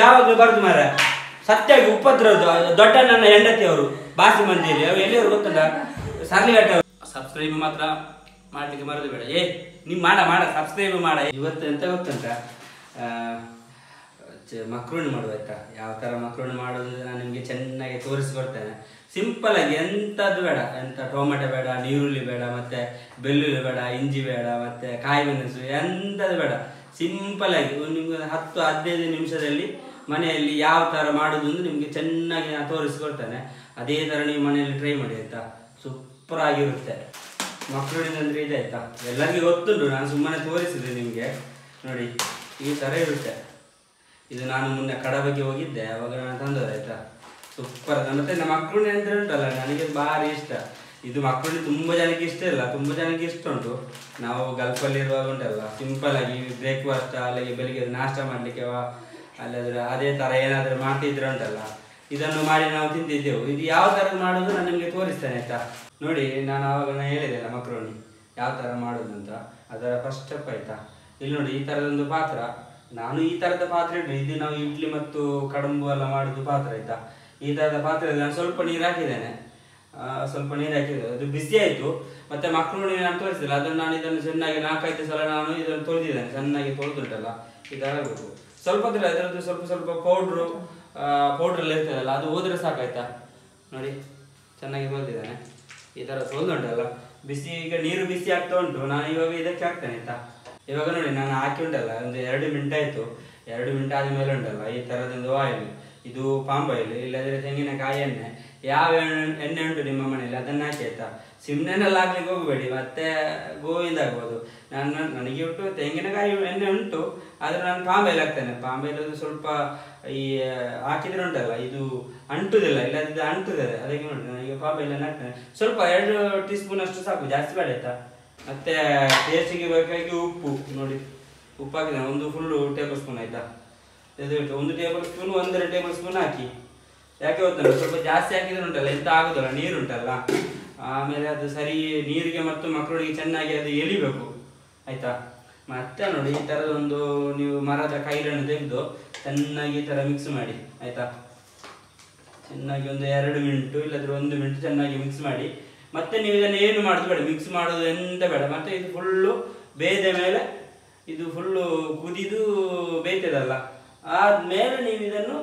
ಯಾವಾಗಲೂ ಬರುದು ಮಾರ ಸತ್ಯಾಗಿ ಉಪದ್ರವದು ದೊಡ್ಡ ನನ್ನ ಹೆಂಡತಿಯವರು ಬಾಸಿ ಮಂದಿಯಲ್ಲಿ ಅವ್ರು ಎಲ್ಲಿಯವರು ಗೊತ್ತಲ್ಲ ಸರ್ಲಿಘಟ್ಟ ಸಬ್ಸ್ಕ್ರೈಬ್ ಮಾತ್ರ ಮಾಡ್ಲಿಕ್ಕೆ ಮರದು ಬೇಡ ಏ ನೀವ್ ಮಾಡ ಮಾಡ ಸಬ್ಸ್ಕ್ರೈಬ್ ಮಾಡ ಇವತ್ತು ಎಂತ ಗೊತ್ತುಂಟ ಮಕ್ರೋಣಿ ಮಾಡುವ ಆಯ್ತಾ ಯಾವ ತರ ಮಕ್ರೋಣಿ ಮಾಡೋದು ನಾನು ನಿಮ್ಗೆ ಚೆನ್ನಾಗಿ ತೋರಿಸ್ಕೊಡ್ತೇನೆ ಸಿಂಪಲ್ ಆಗಿ ಎಂತದ್ದು ಬೇಡ ಎಂತ ಟೊಮೆಟೊ ಬೇಡ ನೀರುಳ್ಳಿ ಬೇಡ ಮತ್ತೆ ಬೆಳ್ಳುಳ್ಳಿ ಬೇಡ ಇಂಜಿ ಬೇಡ ಮತ್ತೆ ಕಾಯಿ ಮೆಣಸು ಎಂತದ್ದು ಬೇಡ ಸಿಂಪಲ್ ಆಗಿ ಒಂದು ನಿಮ್ಗೆ ಒಂದು ಹತ್ತು ಹದಿನೈದು ನಿಮಿಷದಲ್ಲಿ ಮನೆಯಲ್ಲಿ ಯಾವ ತರ ಮಾಡುದು ಅಂತ ನಿಮ್ಗೆ ಚೆನ್ನಾಗಿ ನಾನು ತೋರಿಸ್ಕೊಡ್ತೇನೆ ಅದೇ ತರ ನೀವು ಮನೆಯಲ್ಲಿ ಟ್ರೈ ಮಾಡಿ ಆಯ್ತಾ ಸೂಪರ್ ಆಗಿರುತ್ತೆ ಮಕ್ಕಳು ಅಂದ್ರೆ ಇದೆ ಆಯ್ತಾ ಎಲ್ಲರಿಗೂ ಗೊತ್ತುಂಟು ನಾನು ಸುಮ್ಮನೆ ತೋರಿಸಿದೆ ನಿಮಗೆ ನೋಡಿ ಈ ತರ ಇರುತ್ತೆ ಇದು ನಾನು ಮೊನ್ನೆ ಕಡಬಗೆ ಹೋಗಿದ್ದೆ ಅವಾಗ ನಾನು ತಂದದ್ದು ಆಯ್ತಾ ಸೂಪರ್ ಮತ್ತೆ ನಮ್ಮ ಮಕ್ಕಳು ಅಂದ್ರೆ ಉಂಟಲ್ಲ ನನಗೆ ಭಾರಿ ಇಷ್ಟ ಇದು ಮಕ್ಕಳು ತುಂಬಾ ಜನಕ್ಕೆ ಇಷ್ಟ ಇಲ್ಲ ತುಂಬಾ ಜನಕ್ಕೆ ಇಷ್ಟ ಉಂಟು ನಾವು ಗಲ್ಫಲ್ಲಿ ಇರುವಾಗ ಉಂಟಲ್ಲ ಸಿಂಪಲ್ ಆಗಿ ಬ್ರೇಕ್ಫಾಸ್ಟ್ ಅಲ್ಲಿಗೆ ಬೆಳಿಗ್ಗೆ ನಾಷ್ಟ ಮಾಡ್ಲಿಕ್ಕೆ ವಾ- ಅಲ್ಲಾದ್ರೆ ಅದೇ ತರ ಏನಾದ್ರೂ ಮಾಡ್ತಿದ್ರೆ ಉಂಟಲ್ಲ ಇದನ್ನು ಮಾಡಿ ನಾವು ತಿಂತಿದ್ದೆವು ಇದು ಯಾವ ತರ ಮಾಡುದು ನಾನು ನಿಮಗೆ ತೋರಿಸ್ತೇನೆ ಆಯ್ತಾ ನೋಡಿ ನಾನು ಆವಾಗ ನಾನು ಹೇಳಿದೆ ಅಲ್ಲ ಮಕ್ರೋನಿ ಯಾವ ತರ ಮಾಡುದು ಅಂತ ಅದರ ಫಸ್ಟ್ ಸ್ಟೆಪ್ ಆಯ್ತಾ ಇಲ್ಲಿ ನೋಡಿ ಈ ತರದೊಂದು ಪಾತ್ರ ನಾನು ಈ ತರದ ಪಾತ್ರೆ ಇಡ್ಲಿ ಇದು ನಾವು ಇಡ್ಲಿ ಮತ್ತು ಕಡಂಬು ಎಲ್ಲ ಮಾಡುದು ಪಾತ್ರ ಆಯ್ತಾ ಈ ತರದ ಪಾತ್ರೆಯಲ್ಲಿ ನಾನು ಸ್ವಲ್ಪ ನೀರು ಹಾಕಿದ್ದೇನೆ ಆ, ಸ್ವಲ್ಪ ನೀರು ಹಾಕಿದೆ ಅದು ಬಿಸಿ ಆಯ್ತು ಮತ್ತೆ ಮಕ್ಕಳು ನಾನು ತೋರಿಸಿಲ್ಲ ಅದನ್ನು ನಾನು ಇದನ್ನು ಚೆನ್ನಾಗಿ ನಾಲ್ಕೈದು ಸಲ ನಾನು ಇದನ್ನು ತೊಳೆದಿದ್ದೇನೆ ಚೆನ್ನಾಗಿ ತೊಳೆದುಂಟಲ್ಲ ಇದಾಗಬೇಕು ಸ್ವಲ್ಪ ದಿನ ಅದರದ್ದು ಸ್ವಲ್ಪ ಸ್ವಲ್ಪ ಪೌಡ್ರು ಪೌಡ್ರ್ ಎಲ್ಲ ಇರ್ತದಲ್ಲ ಅದು ಹೋದ್ರೆ ಸಾಕಾಯ್ತಾ ನೋಡಿ ಚೆನ್ನಾಗಿ ತೊಳೆದಿದ್ದಾನೆ ಈ ತರ ತೊಳೆದುಂಟಲ್ಲ ಬಿಸಿ ಈಗ ನೀರು ಬಿಸಿ ಆಗ್ತಾ ಉಂಟು ನಾನು ಇವಾಗ ಇದಕ್ಕೆ ಹಾಕ್ತೇನೆ ಆಯ್ತಾ ಇವಾಗ ನೋಡಿ ನಾನು ಹಾಕಿ ಉಂಟಲ್ಲ ಒಂದು ಎರಡು ಮಿನಿಟ್ ಆಯ್ತು ಎರಡು ಮಿನಿಟ್ ಆದ್ಮೇಲೆ ಉಂಟಲ್ಲ ಈ ತರದೊಂದು ಆಯಿಲ್ ಇದು ಪಾಮ್ ಆಯಿಲ್ ಇಲ್ಲದ್ರೆ ತೆಂಗಿನಕಾಯಿ ಎಣ್ಣೆ ಯಾವ ಎಣ್ಣೆ ಎಣ್ಣೆ ಉಂಟು ನಿಮ್ಮ ಮನೆಯಲ್ಲಿ ಅದನ್ನ ಹಾಕಿ ಆಯ್ತಾ ಸಿಮ್ನೆಲ್ಲ ಹಾಕ್ಲಿಕ್ಕೆ ಹೋಗಬೇಡಿ ಮತ್ತೆ ಗೋವಿಂದ ಆಗ್ಬೋದು ನಾನು ನನಗೆ ಉಂಟು ತೆಂಗಿನಕಾಯಿ ಎಣ್ಣೆ ಉಂಟು ಆದ್ರೆ ನಾನು ಪಾಮ್ ಆಯಿಲ್ ಹಾಕ್ತೇನೆ ಪಾಮ್ ಆಯಿಲ್ ಅದು ಸ್ವಲ್ಪ ಈ ಹಾಕಿದ್ರೆ ಉಂಟಲ್ಲ ಇದು ಅಂಟುದಿಲ್ಲ ಇಲ್ಲದಿದ್ದರೆ ಅಂಟುತ್ತದೆ ಅದಕ್ಕೆ ನೋಡಿ ನನಗೆ ಪಾಮ್ ಆಯಿಲ್ ಹಾಕ್ತೇನೆ ಸ್ವಲ್ಪ ಎರಡು ಟೀ ಸ್ಪೂನ್ ಅಷ್ಟು ಸಾಕು ಜಾಸ್ತಿ ಬೇಡ ಆಯ್ತಾ ಮತ್ತೆ ಟೇಸ್ಟಿಗೆ ಬೇಕಾಗಿ ಉಪ್ಪು ನೋಡಿ ಉಪ್ಪು ಹಾಕಿದ್ದೇನೆ ಒಂದು ಫುಲ್ಲು ಟೇಬಲ್ ಸ್ಪೂನ್ ಆಯ್ತಾ ಇದು ಉಂಟು. ಒಂದು ಟೇಬಲ್ ಸ್ಪೂನ್ ಒಂದೆರಡು ಟೇಬಲ್ ಸ್ಪೂನ್ ಹಾಕಿ ಯಾಕೆ ಗೊತ್ತಲ್ಲ ಸ್ವಲ್ಪ ಜಾಸ್ತಿ ಹಾಕಿದ್ರೆ ಉಂಟಲ್ಲ ಎಂತ ಆಗುದಲ್ಲ ನೀರು ಉಂಟಲ್ಲ ಆಮೇಲೆ ಅದು ಸರಿ ನೀರಿಗೆ ಮತ್ತು ಮಕ್ಕಳಿಗೆ ಚೆನ್ನಾಗಿ ಅದು ಎಳಿಬೇಕು ಆಯ್ತಾ ಮತ್ತೆ ನೋಡಿ ಈ ತರದೊಂದು ನೀವು ಮರದ ಕೈಲನ್ನು ತೆಗೆದು ಚೆನ್ನಾಗಿ ಈ ತರ ಮಿಕ್ಸ್ ಮಾಡಿ ಆಯ್ತಾ ಚೆನ್ನಾಗಿ ಒಂದು ಎರಡು ಮಿನಿಟು ಇಲ್ಲದ್ರೆ ಒಂದು ಮಿನಿಟ್ ಚೆನ್ನಾಗಿ ಮಿಕ್ಸ್ ಮಾಡಿ ಮತ್ತೆ ನೀವು ಇದನ್ನು ಏನು ಮಾಡೋದು ಬೇಡ ಮಿಕ್ಸ್ ಮಾಡೋದು ಎಂತ ಬೇಡ ಮತ್ತೆ ಇದು ಫುಲ್ಲು ಬೇಯ್ದ ಮೇಲೆ ಇದು ಫುಲ್ಲು ಕುದಿದು ಬೇಯ್ತದಲ್ಲ ಆದ್ಮೇಲೆ ನೀವು ಇದನ್ನು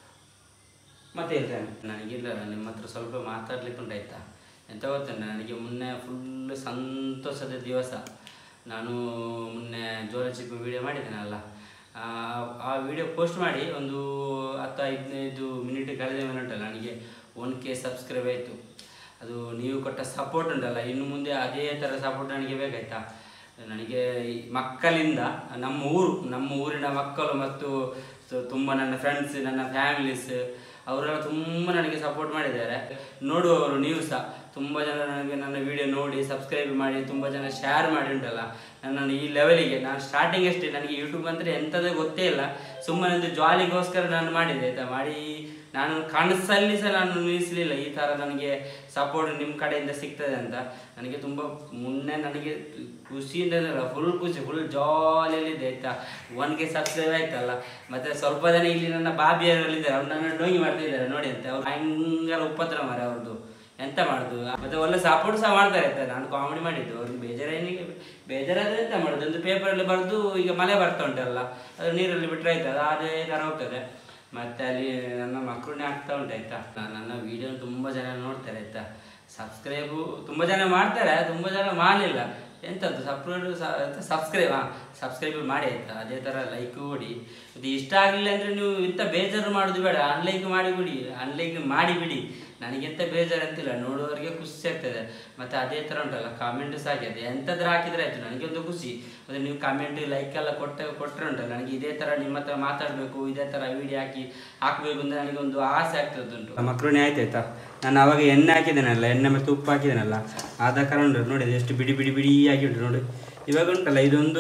ಮತ್ತೆ ಹೇಳ್ತೇನೆ ನನಗಿಲ್ಲ ನಿಮ್ಮ ಹತ್ರ ಸ್ವಲ್ಪ ಮಾತಾಡ್ಲಿಕ್ಕೆ ಉಂಟಾಯ್ತಾ ಎಂತ ಗೊತ್ತೇನೆ ನನಗೆ ಮೊನ್ನೆ ಫುಲ್ ಸಂತೋಷದ ದಿವಸ ನಾನು ಮೊನ್ನೆ ಜೋರ ಚಿಪ್ಪು ವಿಡಿಯೋ ಮಾಡಿದ್ದೇನಲ್ಲ ಆ, ಆ ವಿಡಿಯೋ ಪೋಸ್ಟ್ ಮಾಡಿ ಒಂದು ಹತ್ತು ಹದಿನೈದು ಮಿನಿಟ್ ಕಳೆದ ಮೇಲೆ ಉಂಟಲ್ಲ ನನಗೆ ಒನ್ ಕೆ ಸಬ್ಸ್ಕ್ರೈಬ್ ಆಯಿತು ಅದು ನೀವು ಕೊಟ್ಟ ಸಪೋರ್ಟ್ ಉಂಟಲ್ಲ ಇನ್ನು ಮುಂದೆ ಅದೇ ಥರ ಸಪೋರ್ಟ್ ನನಗೆ ಬೇಕಾಯ್ತಾ ನನಗೆ ಈ ಮಕ್ಕಳಿಂದ ನಮ್ಮ ಊರು ನಮ್ಮ ಊರಿನ ಮಕ್ಕಳು ಮತ್ತು ತು- ತುಂಬ ನನ್ನ ಫ್ರೆಂಡ್ಸ್ ನನ್ನ ಫ್ಯಾಮಿಲೀಸ್ ಅವರೆಲ್ಲ ತುಂಬ ನನಗೆ ಸಪೋರ್ಟ್ ಮಾಡಿದ್ದಾರೆ ನೋಡುವವರು ನೀವು ಸಹ ತುಂಬ ಜನ ನನಗೆ ನನ್ನ ವಿಡಿಯೋ ನೋಡಿ ಸಬ್ಸ್ಕ್ರೈಬ್ ಮಾಡಿ ತುಂಬ ಜನ ಶೇರ್ ಮಾಡಿ ಉಂಟಲ್ಲ ನನ್ನನ್ನು ಈ ಲೆವೆಲಿಗೆ ನಾನು ಸ್ಟಾರ್ಟಿಂಗ್ ಅಷ್ಟೇ ನನಗೆ ಯೂಟ್ಯೂಬ್ ಅಂದರೆ ಎಂಥದೇ ಗೊತ್ತೇ ಇಲ್ಲ ಸುಮ್ಮನೆ ಒಂದು ಜಾಲಿಗೋಸ್ಕರ ನಾನು ಮಾಡಿದೆ ಆಯ್ತಾ ಮಾಡಿ ನಾನು ಕನಸಲ್ಲಿ ಸಹ ನಾನು ನಿಲ್ಲಿಸಲಿಲ್ಲ ಈ ಥರ ನನಗೆ ಸಪೋರ್ಟ್ ನಿಮ್ಮ ಕಡೆಯಿಂದ ಸಿಗ್ತದೆ ಅಂತ ನನಗೆ ತುಂಬ ಮುನ್ನೆ ನನಗೆ ಖುಷಿಯಿಂದ ಫುಲ್ ಖುಷಿ ಫುಲ್ ಜಾಲಿಯಲ್ಲಿದೆ ಆಯ್ತಾ ಒನ್ಗೆ ಸಬ್ಸ್ಕ್ರೈಬ್ ಆಯ್ತಲ್ಲ ಮತ್ತೆ ಸ್ವಲ್ಪ ಜನ ಇಲ್ಲಿ ನನ್ನ ಬಾಬಿಯರಲ್ಲಿದ್ದಾರೆ ಅವ್ರು ನನ್ನ ಡೋಂಗಿ ಮಾಡ್ತಾ ಇದ್ದಾರೆ ನೋಡಿ ಅಂತ ಅವ್ರು ಭಯಂಕರ ಉಪದ್ರ ಮಾರೆ ಅವ್ರದ್ದು ಎಂತ ಮಾಡುದು ಮತ್ತೆ ಒಳ್ಳೆ ಸಪೋರ್ಟ್ ಸಹ ಮಾಡ್ತಾರೆ ಆಯ್ತಾ ನಾನು ಕಾಮಿಡಿ ಮಾಡಿದ್ದು ಅವ್ರಿಗೆ ಬೇಜಾರೇನಿಗೆ ಬೇಜಾರಾದ್ರೆ ಎಂತ ಮಾಡುದು ಒಂದು ಪೇಪರಲ್ಲಿ ಬರೆದು ಈಗ ಮಳೆ ಬರ್ತಾ ಉಂಟಲ್ಲ ಅದು ನೀರಲ್ಲಿ ಬಿಟ್ಟರೆ ಆಯ್ತು ಅದು ಅದೇ ಥರ ಹೋಗ್ತದೆ ಮತ್ತೆ ಅಲ್ಲಿ ನನ್ನ ಮಕ್ಕಳನ್ನೇ ಆಗ್ತಾ ಉಂಟು ಆಯ್ತಾ ನಾ- ನನ್ನ ವಿಡಿಯೋ ತುಂಬಾ ಜನ ನೋಡ್ತಾರೆ ಆಯ್ತಾ ಸಬ್ಸ್ಕ್ರೈಬು ತುಂಬಾ ಜನ ಮಾಡ್ತಾರೆ ತುಂಬಾ ಜನ ಮಾಡಲಿಲ್ಲ ಎಂತದ್ದು ಸಪ್ರೇಟ್ ಸಬ್ಸ್ಕ್ರೈಬ್ ಹಾಂ ಸಬ್ಸ್ಕ್ರೈಬ್ ಮಾಡಿ ಆಯ್ತಾ ಅದೇ ಥರ ಲೈಕ್ ಕೊಡಿ ಇದು ಇಷ್ಟ ಆಗಲಿಲ್ಲ ಅಂದರೆ ನೀವು ಇಂಥ ಬೇಜಾರು ಮಾಡೋದು ಬೇಡ ಅನ್ಲೈಕ್ ಮಾಡಿ ಬಿಡಿ ಅನ್ಲೈಕ್ ಮಾಡಿ ಬಿಡಿ ನನಗೆಂತ ಬೇಜಾರು ಅಂತಿಲ್ಲ ನೋಡುವವರಿಗೆ ಖುಷಿ ಆಗ್ತದೆ ಮತ್ತೆ ಅದೇ ಥರ ಉಂಟಲ್ಲ ಕಾಮೆಂಟ್ ಸಹ ಆಗಿದೆ ಎಂಥದ್ರ ಹಾಕಿದ್ರೆ ಆಯ್ತು ನನಗೆ ಒಂದು ಖುಷಿ ಮತ್ತೆ ನೀವು ಕಾಮೆಂಟ್ ಲೈಕ್ ಎಲ್ಲ ಕೊಟ್ಟ ಕೊಟ್ಟರೆ ಉಂಟಲ್ಲ ನನಗೆ ಇದೇ ಥರ ನಿಮ್ಮ ಹತ್ರ ಮಾತಾಡಬೇಕು ಇದೇ ಥರ ವಿಡಿಯೋ ಹಾಕಿ ಹಾಕಬೇಕು ಅಂತ ನನಗೆ ಒಂದು ಆಸೆ ಆಗ್ತದುಂಟು ಮಕ್ರೋಣಿ ಆಯ್ತಾಯ್ತಾ ನಾನು ಅವಾಗ ಎಣ್ಣೆ ಹಾಕಿದ್ದೇನಲ್ಲ ಎಣ್ಣೆ ಮತ್ತು ಉಪ್ಪು ಹಾಕಿದ್ದೇನಲ್ಲ ಆದ ಕಾರಣ ಉಂಟು ನೋಡಿ ಎಷ್ಟು ಬಿಡಿ ಬಿಡಿ ಬಿಡಿ ಆಗಿ ಉಂಟು ನೋಡಿ ಇವಾಗ ಉಂಟಲ್ಲ ಇದೊಂದು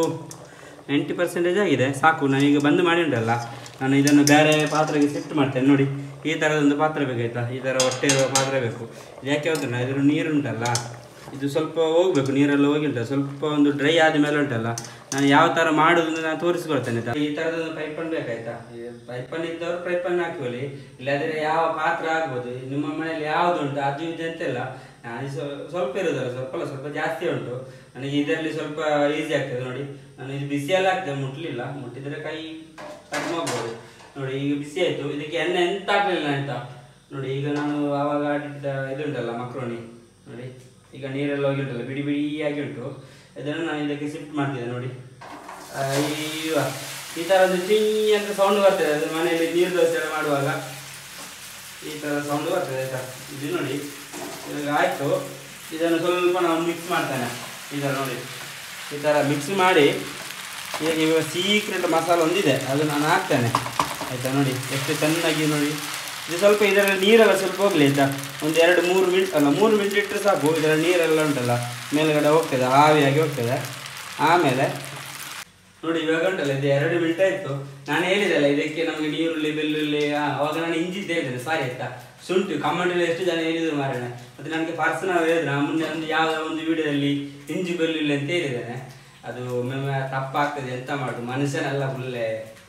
ನೈಂಟಿ ಪರ್ಸೆಂಟೇಜ್ ಆಗಿದೆ ಸಾಕು ನಾನೀಗ ಬಂದು ಮಾಡಿ ಉಂಟಲ್ಲ ನಾನು ಇದನ್ನು ಬೇರೆ ಪಾತ್ರೆಗೆ ಶಿಫ್ಟ್ ಮಾಡ್ತೇನೆ ನೋಡಿ ಈ ಥರದೊಂದು ಪಾತ್ರೆ ಬೇಕಾಯ್ತಾ ಈ ಥರ ಹೊಟ್ಟೆ ಇರುವ ಪಾತ್ರೆ ಬೇಕು ಇದು ಯಾಕೆ ಗೊತ್ತಲ್ಲ ಇದ್ರ ನೀರು ಉಂಟಲ್ಲ ಇದು ಸ್ವಲ್ಪ ಹೋಗ್ಬೇಕು ನೀರೆಲ್ಲ ಹೋಗಿ ಉಂಟಲ್ಲ ಸ್ವಲ್ಪ ಒಂದು ಡ್ರೈ ಆದ ಮೇಲೆ ಉಂಟಲ್ಲ ನಾನು ಯಾವ ತರ ಮಾಡುದು ಅಂತ ನಾನು ತೋರಿಸ್ಕೊಡ್ತೇನೆ ಆಯ್ತಾ? ಈ ತರದೊಂದು ಪೈಪನ್ ಬೇಕಾಯ್ತಾ ಪೈಪನ್ ಇದ್ದವರು ಪೈಪನ್ ಹಾಕಿಕೊಳ್ಳಿ ಇಲ್ಲಾದ್ರೆ ಯಾವ ಪಾತ್ರ ಆಗ್ಬೋದು ನಿಮ್ಮ ಮನೆಯಲ್ಲಿ ಯಾವ್ದು ಉಂಟು ಅದು ಇದು ಅಂತೆಲ್ಲ ನಾನು ಸ್ವ- ಸ್ವಲ್ಪ ಇರೋದಲ್ಲ ಸ್ವಲ್ಪ ಅಲ್ಲ ಸ್ವಲ್ಪ ಜಾಸ್ತಿ ಉಂಟು ನನಗೆ ಇದರಲ್ಲಿ ಸ್ವಲ್ಪ ಈಸಿ ಆಗ್ತದೆ ನೋಡಿ ನಾನು ಇದು ಬಿಸಿಯೆಲ್ಲ ಆಗ್ತದೆ ಮುಟ್ಲಿಲ್ಲ ಮುಟ್ಟಿದ್ರೆ ಕೈ ಕಡಿಮೆ ಆಗ್ಬೋದು ನೋಡಿ ಈಗ ಬಿಸಿ ಆಯ್ತು ಇದಕ್ಕೆ ಎಣ್ಣೆ ಎಂತ ಹಾಕ್ಲಿಲ್ಲ ಆಯ್ತಾ ನೋಡಿ ಈಗ ನಾನು ಆವಾಗ ಆಡಿದ್ದ ಇದುಂಟಲ್ಲ ಮಕ್ರೋನಿ ನೋಡಿ ಈಗ ನೀರೆಲ್ಲ ಹೋಗಿ ಉಂಟಲ್ಲ ಬಿಡಿ ಬಿಡಿಯಾಗಿ ಉಂಟು ಇದನ್ನು ನಾನು ಇದಕ್ಕೆ ಶಿಫ್ಟ್ ಮಾಡ್ತಿದ್ದೆ ನೋಡಿ ಅಯ್ಯೋ ಈ ಥರ ಒಂದು ಚೀ ಅಂತ ಸೌಂಡ್ ಬರ್ತದೆ ಅದು ಮನೆಯಲ್ಲಿ ನೀರು ದೋಸೆ ಎಲ್ಲ ಮಾಡುವಾಗ ಈ ಥರ ಸೌಂಡ್ ಬರ್ತದೆ ಆಯ್ತಾ ಇದು ನೋಡಿ ಇವಾಗ ಆಯಿತು ಇದನ್ನು ಸ್ವಲ್ಪ ನಾವು ಮಿಕ್ಸ್ ಮಾಡ್ತೇನೆ ಈ ಥರ ನೋಡಿ ಈ ಥರ ಮಿಕ್ಸ್ ಮಾಡಿ ಈಗ ಇವಾಗ ಸೀಕ್ರೆಟ್ ಮಸಾಲ ಒಂದಿದೆ ಅದು ನಾನು ಹಾಕ್ತೇನೆ ಆಯಿತಾ ನೋಡಿ ಎಷ್ಟು ಚೆನ್ನಾಗಿ ನೋಡಿ ಇದು ಸ್ವಲ್ಪ ಇದರಲ್ಲಿ ನೀರೆಲ್ಲ ಸ್ವಲ್ಪ ಹೋಗಲಿ ಆಯಿತಾ ಒಂದು ಎರಡು ಮೂರು ಮಿನಿಟ್ ಅಲ್ಲ ಮೂರು ಮಿನಿಟ್ ಇಟ್ಟರೆ ಸಾಕು ಇದರಲ್ಲಿ ನೀರೆಲ್ಲ ಉಂಟಲ್ಲ ಮೇಲ್ಗಡೆ ಹೋಗ್ತದೆ ಆವಿಯಾಗಿ ಹೋಗ್ತದೆ ಆಮೇಲೆ ನೋಡಿ ಇವಾಗ ಉಂಟಲ್ಲ ಇದು ಎರಡು ಮಿನಿಟ್ ಆಯ್ತು ನಾನು ಹೇಳಿದೆಲ್ಲ ಇದಕ್ಕೆ ನಮಗೆ ನೀರುಳ್ಳಿ ಬೆಳ್ಳುಳ್ಳಿ ಆ, ಅವಾಗ ನಾನು ಇಂಜಿದ್ದು ಹೇಳಿದ್ದೇನೆ ಸಾರಿ ಆಯ್ತಾ ಶುಂಠಿ ಕಮ್ಮಂಡಿಲಿ ಎಷ್ಟು ಜನ ಹೇಳಿದ್ರು ಮಾರಣ ಮತ್ತೆ ನನಗೆ ಪರ್ಸನಲ್ ಹೇಳಿದ್ರು ನಾನು ಮುಂದೆ ಒಂದು ಯಾವುದೋ ಒಂದು ವಿಡಿಯೋದಲ್ಲಿ ಇಂಜಿ ಬೆಳ್ಳುಳ್ಳಿ ಅಂತ ಹೇಳಿದ್ದೇನೆ ಅದು ಒಮ್ಮೊಮ್ಮೆ ತಪ್ಪಾಗ್ತದೆ ಎಂತ ಮಾಡು ಮನುಷ್ಯನೆಲ್ಲ ಫುಲ್ಲೆ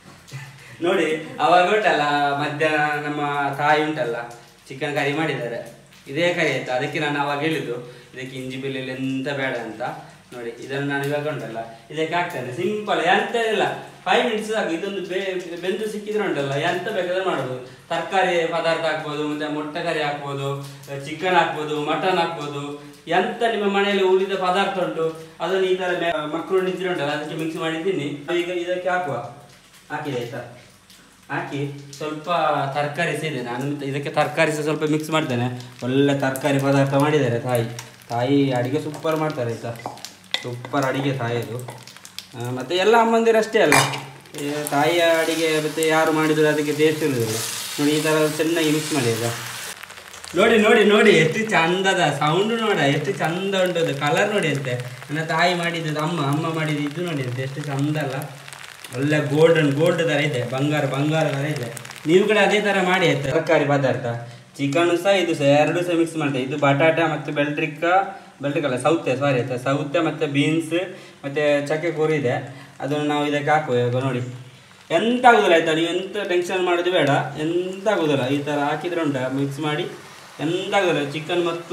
ನೋಡಿ ಅವಾಗ ಉಂಟಲ್ಲ ಮಧ್ಯಾಹ್ನ ನಮ್ಮ ತಾಯಿ ಉಂಟಲ್ಲ ಚಿಕನ್ ಕರಿ ಮಾಡಿದ್ದಾರೆ ಇದೇ ಕರಿ ಆಯ್ತಾ ಅದಕ್ಕೆ ನಾನು ಅವಾಗ ಹೇಳಿದ್ದು ಇದಕ್ಕೆ ಇಂಜಿ ಬೆಳ್ಳುಳ್ಳಿ ಎಂತ ಬೇಡ ಅಂತ ನೋಡಿ ಇದನ್ನು ನಾನು ಇವಾಗ ಉಂಟಲ್ಲ ಇದಕ್ಕೆ ಹಾಕ್ತೇನೆ ಸಿಂಪಲ್ ಎಂತ ಇಲ್ಲ ಫೈವ್ ಮಿನಿಟ್ಸ್ ಸಾಕು ಇದೊಂದು ಬೆ- ಬೆಂದು ಸಿಕ್ಕಿದ್ರೆ ಉಂಟಲ್ಲ ಎಂತ ಬೇಕಾದ್ರೆ ಮಾಡ್ಬೋದು ತರಕಾರಿ ಪದಾರ್ಥ ಹಾಕ್ಬೋದು ಮತ್ತೆ ಮೊಟ್ಟೆ ಕರಿ ಹಾಕ್ಬೋದು ಚಿಕನ್ ಹಾಕ್ಬೋದು ಮಟನ್ ಹಾಕ್ಬೋದು ಎಂತ ನಿಮ್ಮ ಮನೆಯಲ್ಲಿ ಉಳಿದ ಪದಾರ್ಥ ಉಂಟು ಅದನ್ನು ಈ ತರ ಮಕ್ಕಳು ನಿದ್ರೆ ಉಂಟಲ್ಲ ಅದಕ್ಕೆ ಮಿಕ್ಸ್ ಮಾಡಿದ್ದೀನಿ ಈಗ ಇದಕ್ಕೆ ಹಾಕುವ ಹಾಕಿದೆ ಆಯ್ತಾ ಹಾಕಿ ಸ್ವಲ್ಪ ತರಕಾರಿ ಸಹ ಇದೆ ನಾನು ಇದಕ್ಕೆ ತರಕಾರಿ ಸಹ ಸ್ವಲ್ಪ ಮಿಕ್ಸ್ ಮಾಡ್ತೇನೆ ಒಳ್ಳೆ ತರಕಾರಿ ಪದಾರ್ಥ ಮಾಡಿದ್ದಾರೆ ತಾಯಿ ತಾಯಿ ಅಡಿಗೆ ಸೂಪರ್ ಮಾಡ್ತಾರೆ ಆಯ್ತಾ ಸೂಪರ್ ಅಡಿಗೆ ತಾಯಿದು ಆ, ಮತ್ತೆ ಎಲ್ಲ ಅಮ್ಮಂದಿರು ಅಷ್ಟೇ ಅಲ್ಲ ಈ ತಾಯಿಯ ಅಡಿಗೆ ಮತ್ತೆ ಯಾರು ಮಾಡಿದ್ರು ಅದಕ್ಕೆ ಟೇಸ್ಟ್ ಇರುವುದಿಲ್ಲ ನೋಡಿ ಈ ಥರ ಚೆನ್ನಾಗಿ ಮಿಕ್ಸ್ ಮಾಡಿ ಆಯ್ತಾ ನೋಡಿ ನೋಡಿ ನೋಡಿ ಎಷ್ಟು ಚಂದದ ಸೌಂಡ್ ನೋಡ ಎಷ್ಟು ಚಂದ ಉಂಟು ಕಲರ್ ನೋಡಿ ಅಂತೆ ನನ್ನ ತಾಯಿ ಮಾಡಿದ್ದು ಅಮ್ಮ ಅಮ್ಮ ಮಾಡಿದ್ದು ಇದು ನೋಡಿ ಅಂತೆ ಎಷ್ಟು ಚಂದ ಅಲ್ಲ ಒಳ್ಳೆ ಗೋಲ್ಡನ್ ಗೋಲ್ಡ್ ತರ ಇದೆ ಬಂಗಾರ ಬಂಗಾರ ತರ ಇದೆ ನೀವು ಕೂಡ ಅದೇ ತರ ಮಾಡಿ ಆಯ್ತಾ ತರಕಾರಿ ಪದಾರ್ಥ ಚಿಕನ್ ಸಹ ಇದು ಸಹ ಎರಡು ಸಹ ಮಿಕ್ಸ್ ಮಾಡ್ತೇವೆ ಇದು ಬಟಾಟ ಮತ್ತು ಬೆಲ್ಟ್ರಿಕ್ಕ ಬೆಲ್ಟ್ರಿಕ್ ಅಲ್ಲ ಸೌತೆ ಸಾರಿ ಆಯ್ತಾ ಸೌತೆ ಮತ್ತು ಬೀನ್ಸ್ ಮತ್ತು ಚಕ್ಕೆ ಕೂರಿ ಇದೆ ಅದನ್ನು ನಾವು ಇದಕ್ಕೆ ಹಾಕುವ ಇವಾಗ ನೋಡಿ ಎಂತ ಆಗುದಿಲ್ಲ ಆಯ್ತಾ ನೀವು ಎಂತ ಟೆನ್ಷನ್ ಮಾಡೋದು ಬೇಡ ಎಂತ ಆಗುದಿಲ್ಲ ಈ ಥರ ಹಾಕಿದ್ರೆ ಉಂಟ ಮಿಕ್ಸ್ ಮಾಡಿ ಎಂತ ಆಗುದಿಲ್ಲ ಚಿಕನ್ ಮತ್ತು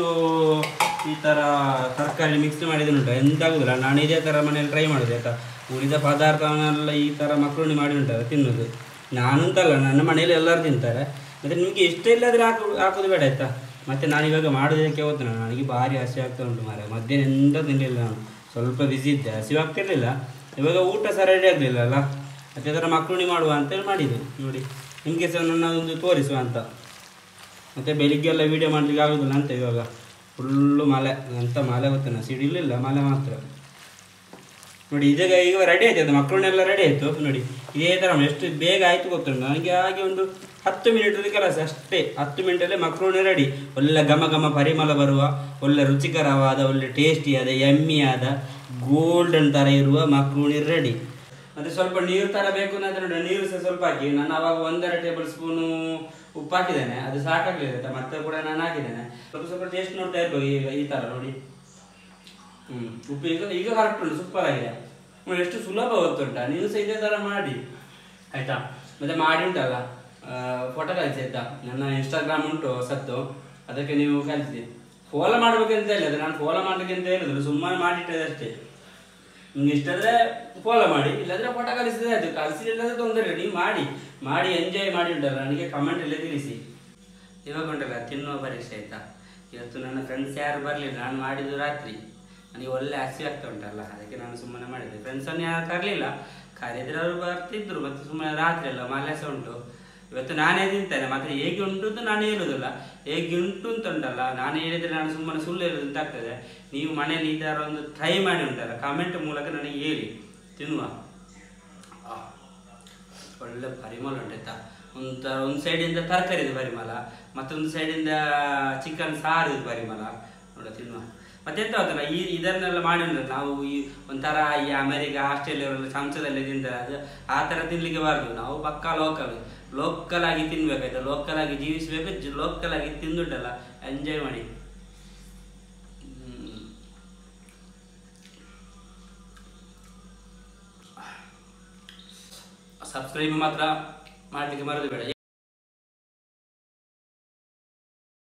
ಈ ಥರ ತರಕಾರಿ ಮಿಕ್ಸ್ ಮಾಡಿದ್ರೆ ಉಂಟು ಎಂತ ಆಗುದಿಲ್ಲ ನಾನು ಇದೇ ಥರ ಮನೇಲಿ ಟ್ರೈ ಮಾಡೋದು ಆಯ್ತಾ ಉಳಿದ ಪದಾರ್ಥವನ್ನೆಲ್ಲ ಈ ಥರ ಮಕ್ಕಳು ಮಾಡಿ ಉಂಟಲ್ಲ ತಿನ್ನೋದು ನಾನಂತಲ್ಲ ನನ್ನ ಮನೇಲಿ ಎಲ್ಲರೂ ತಿಂತಾರೆ ಮತ್ತು ನಿಮಗೆ ಇಷ್ಟ ಇಲ್ಲದ್ರೆ ಹಾಕು ಹಾಕೋದು ಬೇಡ ಆಯ್ತಾ ಮತ್ತು ನಾನು ಇವಾಗ ಮಾಡೋದಕ್ಕೆ ಹೋಗ್ತೇನೆ ನನಗೆ ಭಾರಿ ಹಸಿ ಆಗ್ತಾ ಉಂಟು ಮಾರೆ ಮಧ್ಯಾಹ್ನ ಎಂತ ತಿನ್ನಲಿಲ್ಲ ನಾನು ಸ್ವಲ್ಪ ಬಿಸಿ ಇದ್ದೆ ಹಸಿವು ಆಗ್ತಿರ್ಲಿಲ್ಲ ಇವಾಗ ಊಟ ಸಹ ರೆಡಿ ಆಗಲಿಲ್ಲ ಅಲ್ಲ ಅದೇ ಥರ ಮಕ್ಕಳು ಮಾಡುವ ಅಂತೇಳಿ ಮಾಡಿದ್ದು ನೋಡಿ ನಿಮಗೆ ಸಹ ನನ್ನ ಒಂದು ತೋರಿಸುವ ಅಂತ ಮತ್ತು ಬೆಳಿಗ್ಗೆಲ್ಲ ವೀಡಿಯೋ ಮಾಡಲಿಕ್ಕೆ ಆಗೋದಿಲ್ಲ ಅಂತ ಇವಾಗ ಫುಲ್ಲು ಮಳೆ ಅಂತ ಮಳೆ ಗೊತ್ತೇನ ಸಿಡಿಲಿಲ್ಲ ಮಳೆ ಮಾತ್ರ ನೋಡಿ ಇದೀಗ ಈಗ ರೆಡಿ ಆಯ್ತು ಮಕ್ಕಳನ್ನೆಲ್ಲ ರೆಡಿ ಆಯಿತು ನೋಡಿ ಇದೇ ಥರ ಎಷ್ಟು ಬೇಗ ಆಯಿತು ಗೊತ್ತುಂಟು ನನಗೆ ಹಾಗೆ ಒಂದು ಹತ್ತು ಮಿನಿಟ್ ಕೆಲಸ ಅಷ್ಟೇ ಹತ್ತು ಮಿನಿಟಲ್ಲೇ ಮಕ್ಕಳು ರೆಡಿ ಒಳ್ಳೆ ಘಮ ಘಮ ಪರಿಮಳ ಬರುವ ಒಳ್ಳೆ ರುಚಿಕರವಾದ ಒಳ್ಳೆ ಟೇಸ್ಟಿಯಾದ ಎಮ್ಮಿಯಾದ ಗೋಲ್ಡನ್ ಥರ ಇರುವ ಮಕ್ಕಳು ರೆಡಿ ಮತ್ತೆ ಸ್ವಲ್ಪ ನೀರು ಥರ ಬೇಕು ಅಂದ್ರೆ ನೋಡಿ ನೀರು ಸಹ ಸ್ವಲ್ಪ ಹಾಕಿ ನಾನು ಅವಾಗ ಒಂದೆರಡು ಟೇಬಲ್ ಸ್ಪೂನು ಉಪ್ಪು ಹಾಕಿದ್ದೇನೆ ಅದು ಸಾಕಾಗ್ಲಿಲ್ಲ ಆಯ್ತಾ ಮತ್ತೆ ಕೂಡ ನಾನು ಹಾಕಿದ್ದೇನೆ ಸ್ವಲ್ಪ ಸ್ವಲ್ಪ ಟೇಸ್ಟ್ ನೋಡ್ತಾ ಇರ್ಬೇಕು ಈಗ ಈ ಥರ ನೋಡಿ ಹ್ಮ್ ಉಪ್ಪು ಈಗ ಈಗ ಕರೆಕ್ಟ್ ಉಂಟು ಸೂಪರ್ ಆಗಿದೆ ನೋಡಿ ಎಷ್ಟು ಸುಲಭ ಗೊತ್ತುಂಟಾ ನೀವು ಸಹ ಇದೇ ತರ ಮಾಡಿ ಆಯ್ತಾ ಮತ್ತೆ ಮಾಡಿ ಉಂಟಲ್ಲ ಫೋಟೋ ಕಳಿಸಿ ಆಯ್ತಾ ನನ್ನ ಇನ್ಸ್ಟಾಗ್ರಾಮ್ ಉಂಟು ಹೊಸತ್ತು ಅದಕ್ಕೆ ನೀವು ಕಳಿಸಿ ಫಾಲೋ ಮಾಡ್ಬೇಕಂತ ಹೇಳಿದ್ರೆ ನಾನು ಫಾಲೋ ಮಾಡ್ಲಿಕ್ಕೆ ಅಂತ ಹೇಳಿದ್ರು ಸುಮ್ಮನೆ ಮಾಡಿಟ್ಟದೆ ಅಷ್ಟೇ ನಿಮ್ಗೆ ಇಷ್ಟ ಆದ್ರೆ ಫಾಲೋ ಮಾಡಿ ಇಲ್ಲಾಂದ್ರೆ ಫೋಟೋ ಕಳಿಸಿದ್ರೆ ಆಯ್ತು ಕಳಿಸಿದ್ರೆ ತೊಂದರೆ ಇಲ್ಲ ನೀವು ಮಾಡಿ ಮಾಡಿ ಎಂಜಾಯ್ ಮಾಡಿ ಉಂಟಲ್ಲ ನನಗೆ ಕಮೆಂಟ್ ಅಲ್ಲೇ ತಿಳಿಸಿ ಇವಾಗ ಉಂಟಲ್ಲ ತಿನ್ನುವ ಪರೀಕ್ಷೆ ಆಯ್ತಾ ಇವತ್ತು ನನ್ನ ಫ್ರೆಂಡ್ಸ್ ಯಾರು ಬರಲಿಲ್ಲ ನಾನು ಮಾಡಿದ್ದು ರಾತ್ರಿ ನನಗೆ ಒಳ್ಳೆ ಹಸಿ ಆಗ್ತಾ ಉಂಟಲ್ಲ ಅದಕ್ಕೆ ನಾನು ಸುಮ್ಮನೆ ಮಾಡಿದ್ದೆ ಫ್ರೆಂಡ್ಸನ್ನು ಯಾರು ತರಲಿಲ್ಲ ಕರೆದ್ರೆ ಅವರು ಬರ್ತಿದ್ರು ಮತ್ತೆ ಸುಮ್ಮನೆ ರಾತ್ರಿ ಅಲ್ಲ ಮಳೆ ಸಹ ಉಂಟು ಇವತ್ತು ನಾನೇ ತಿಂತೇನೆ ಮತ್ತೆ ಹೇಗೆ ಉಂಟು ಅಂತ ನಾನು ಹೇಳುದಿಲ್ಲ ಹೇಗೆ ಉಂಟು ಅಂತ ಉಂಟಲ್ಲ ನಾನು ಹೇಳಿದ್ರೆ ನಾನು ಸುಮ್ಮನೆ ಸುಳ್ಳು ಹೇಳುದು ಅಂತ ಆಗ್ತದೆ ನೀವು ಮನೇಲಿ ಈ ಥರ ಒಂದು ಟ್ರೈ ಮಾಡಿ ಉಂಟಲ್ಲ ಕಮೆಂಟ್ ಮೂಲಕ ನನಗೆ ಹೇಳಿ ತಿನ್ನುವ ಆ, ಒಳ್ಳೆ ಪರಿಮಳ ಉಂಟಾಯ್ತಾ ಒಂದು ಒಂದು ಸೈಡಿಂದ ತರಕಾರಿದು ಪರಿಮಳ ಮತ್ತೊಂದು ಸೈಡಿಂದ ಚಿಕನ್ ಸಾರಿದು ಪರಿಮಳ ನೋಡ ತಿನ್ನುವ ಮತ್ತೆಂತ ಗೊತ್ತಲ್ಲ ಈ ಇದನ್ನೆಲ್ಲ ಮಾಡಿ ಉಂಟಲ್ಲ, ನಾವು ಈ ಒಂಥರ ಈ ಅಮೆರಿಕ ಆಸ್ಟ್ರೇಲಿಯಾ ಅವರೆಲ್ಲ ಸಂಸದಲ್ಲಿ ತಿಂತಾರೆ ಅದು ಆ ಥರ ತಿನ್ಲಿಕ್ಕೆ ಬಾರ್ದು ನಾವು ಪಕ್ಕಾ ಲೋಕಲ್ ಲೋಕಲ್ ಆಗಿ ತಿನ್ಬೇಕಾಯ್ತು ಲೋಕಲ್ ಆಗಿ ಜೀವಿಸಬೇಕು ಲೋಕಲ್ ಆಗಿ ತಿಂದುಂಟಲ್ಲ ಎಂಜಾಯ್ ಮಾಡಿ ಹ್ಮ್. ಸಬ್ಸ್ಕ್ರೈಬ್ ಮಾತ್ರ ಮಾಡಲಿಕ್ಕೆ ಮರೆದು ಬೇಡ